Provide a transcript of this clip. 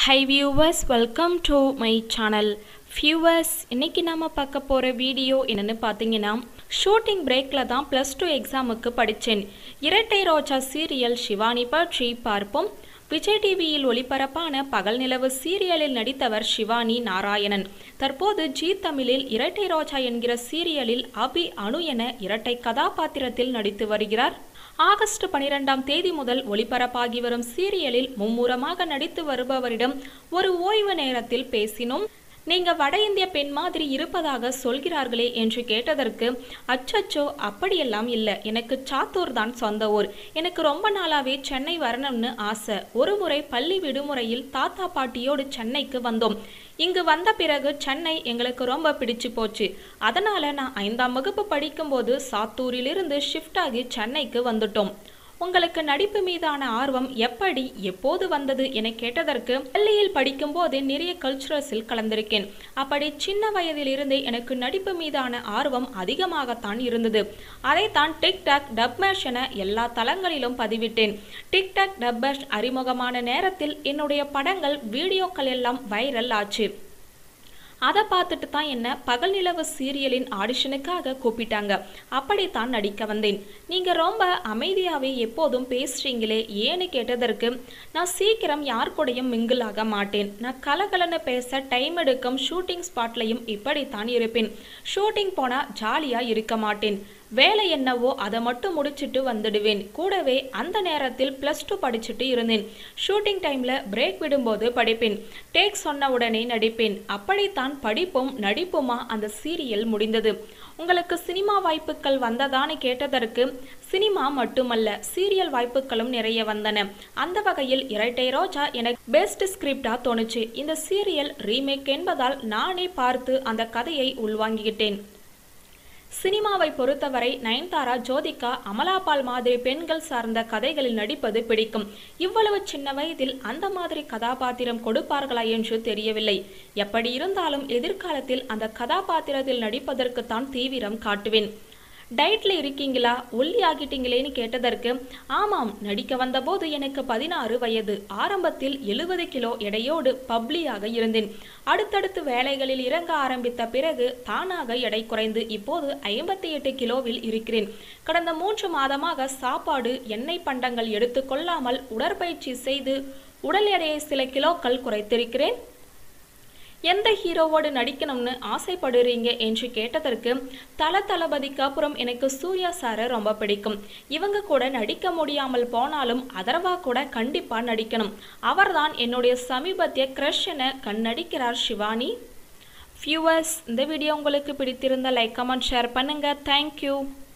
high viewers welcome to my channel viewers இன்னைக்கு நாம பார்க்க போகிற வீடியோ என்னன்னு பார்த்தீங்கன்னா ஷூட்டிங் பிரேக்கில் தான் ப்ளஸ் டூ எக்ஸாமுக்கு படித்தேன் இரட்டை ரோஜா சீரியல் சிவானி பற்றி பார்ப்போம் விஜய் டிவியில் ஒளிபரப்பான பகல் நிலவு சீரியலில் நடித்தவர் சிவானி நாராயணன் தற்போது ஜி தமிழில் இரட்டை ரோஜா என்கிற சீரியலில் அபி அணு என இரட்டை கதாபாத்திரத்தில் நடித்து வருகிறார் ஆகஸ்ட் பனிரெண்டாம் தேதி முதல் ஒளிபரப்பாகி வரும் சீரியலில் மும்முரமாக நடித்து வருபவரிடம் ஒரு ஓய்வு நேரத்தில் பேசினோம் நீங்க வட இந்திய பெண் மாதிரி இருப்பதாக சொல்கிறார்களே என்று கேட்டதற்கு அச்சச்சோ அப்படியெல்லாம் இல்லை எனக்கு சாத்தூர் தான் சொந்த ஊர் எனக்கு ரொம்ப நாளாவே சென்னை வரணும்னு ஆசை ஒரு முறை பள்ளி விடுமுறையில் தாத்தா பாட்டியோடு சென்னைக்கு வந்தோம் இங்கு வந்த பிறகு சென்னை எங்களுக்கு ரொம்ப பிடிச்சு போச்சு அதனால நான் ஐந்தாம் வகுப்பு படிக்கும்போது சாத்தூரிலிருந்து ஷிஃப்ட் ஆகி சென்னைக்கு வந்துட்டோம் உங்களுக்கு நடிப்பு மீதான ஆர்வம் எப்படி எப்போது வந்தது என கேட்டதற்கு பள்ளியில் படிக்கும்போது நிறைய கல்ச்சுரல்ஸில் கலந்திருக்கேன் அப்படி சின்ன வயதிலிருந்தே எனக்கு நடிப்பு மீதான ஆர்வம் அதிகமாகத்தான் இருந்தது அதைத்தான் டிக்டாக் டப்மேஷ் என எல்லா தளங்களிலும் பதிவிட்டேன் டிக்டாக் டப்மேஷ் அறிமுகமான நேரத்தில் என்னுடைய படங்கள் வீடியோக்கள் எல்லாம் வைரல் ஆச்சு அதை பார்த்துட்டு தான் என்ன பகல் நிலவு சீரியலின் ஆடிஷனுக்காக கூப்பிட்டாங்க அப்படித்தான் நடிக்க வந்தேன் நீங்க ரொம்ப அமைதியாவே எப்போதும் பேசுறீங்களே ஏன்னு கேட்டதற்கு நான் சீக்கிரம் யார் கூடயும் மிங்கிள் ஆக மாட்டேன் நான் கலகலன்னு பேச டைம் எடுக்கும் ஷூட்டிங் ஸ்பாட்லையும் இப்படித்தான் இருப்பேன் ஷூட்டிங் போனா ஜாலியா இருக்க மாட்டேன் வேலை என்னவோ அதை மட்டும் முடிச்சிட்டு வந்துடுவேன் கூடவே அந்த நேரத்தில் ப்ளஸ் டூ படிச்சுட்டு இருந்தேன் ஷூட்டிங் டைமில் பிரேக் விடும்போது படிப்பேன் டேக் சொன்ன உடனே நடிப்பேன் அப்படித்தான் படிப்பும் நடிப்புமா அந்த சீரியல் முடிந்தது உங்களுக்கு சினிமா வாய்ப்புகள் வந்ததான்னு கேட்டதற்கு சினிமா மட்டுமல்ல சீரியல் வாய்ப்புகளும் நிறைய வந்தன அந்த வகையில் இரட்டை ரோஜா எனக்கு பெஸ்ட் ஸ்கிரிப்டா தோணுச்சு இந்த சீரியல் ரீமேக் என்பதால் நானே பார்த்து அந்த கதையை உள்வாங்கிக்கிட்டேன் சினிமாவை பொறுத்தவரை நயன்தாரா ஜோதிகா அமலாபால் மாதிரி பெண்கள் சார்ந்த கதைகளில் நடிப்பது பிடிக்கும் இவ்வளவு சின்ன வயதில் அந்த மாதிரி கதாபாத்திரம் கொடுப்பார்களா என்று தெரியவில்லை எப்படி இருந்தாலும் எதிர்காலத்தில் அந்த கதாபாத்திரத்தில் நடிப்பதற்கு தான் தீவிரம் காட்டுவேன் டயட்ல இருக்கீங்களா ஒல்லி ஆகிட்டீங்களேன்னு கேட்டதற்கு ஆமாம் நடிக்க வந்தபோது எனக்கு பதினாறு வயது ஆரம்பத்தில் எழுபது கிலோ எடையோடு பப்ளியாக இருந்தேன் அடுத்தடுத்து வேலைகளில் இறங்க ஆரம்பித்த பிறகு தானாக எடை குறைந்து இப்போது ஐம்பத்தி எட்டு கிலோவில் இருக்கிறேன் கடந்த மூன்று மாதமாக சாப்பாடு எண்ணெய் பண்டங்கள் எடுத்துக்கொள்ளாமல் உடற்பயிற்சி செய்து உடல் எடையை சில கிலோக்கள் குறைத்திருக்கிறேன் எந்த ஹீரோவோடு நடிக்கணும்னு ஆசைப்படுறீங்க என்று கேட்டதற்கு தல தளபதிக்கு அப்புறம் எனக்கு சூர்யா சாரை ரொம்ப பிடிக்கும் இவங்க கூட நடிக்க முடியாமல் போனாலும் அதர்வா கூட கண்டிப்பா நடிக்கணும் அவர்தான் என்னுடைய சமீபத்திய க்ரஷ் என கண்ணடிக்கிறார் சிவானி வியூவர்ஸ் இந்த வீடியோ உங்களுக்கு பிடித்திருந்த லைக் கமெண்ட் ஷேர் பண்ணுங்க தேங்க்யூ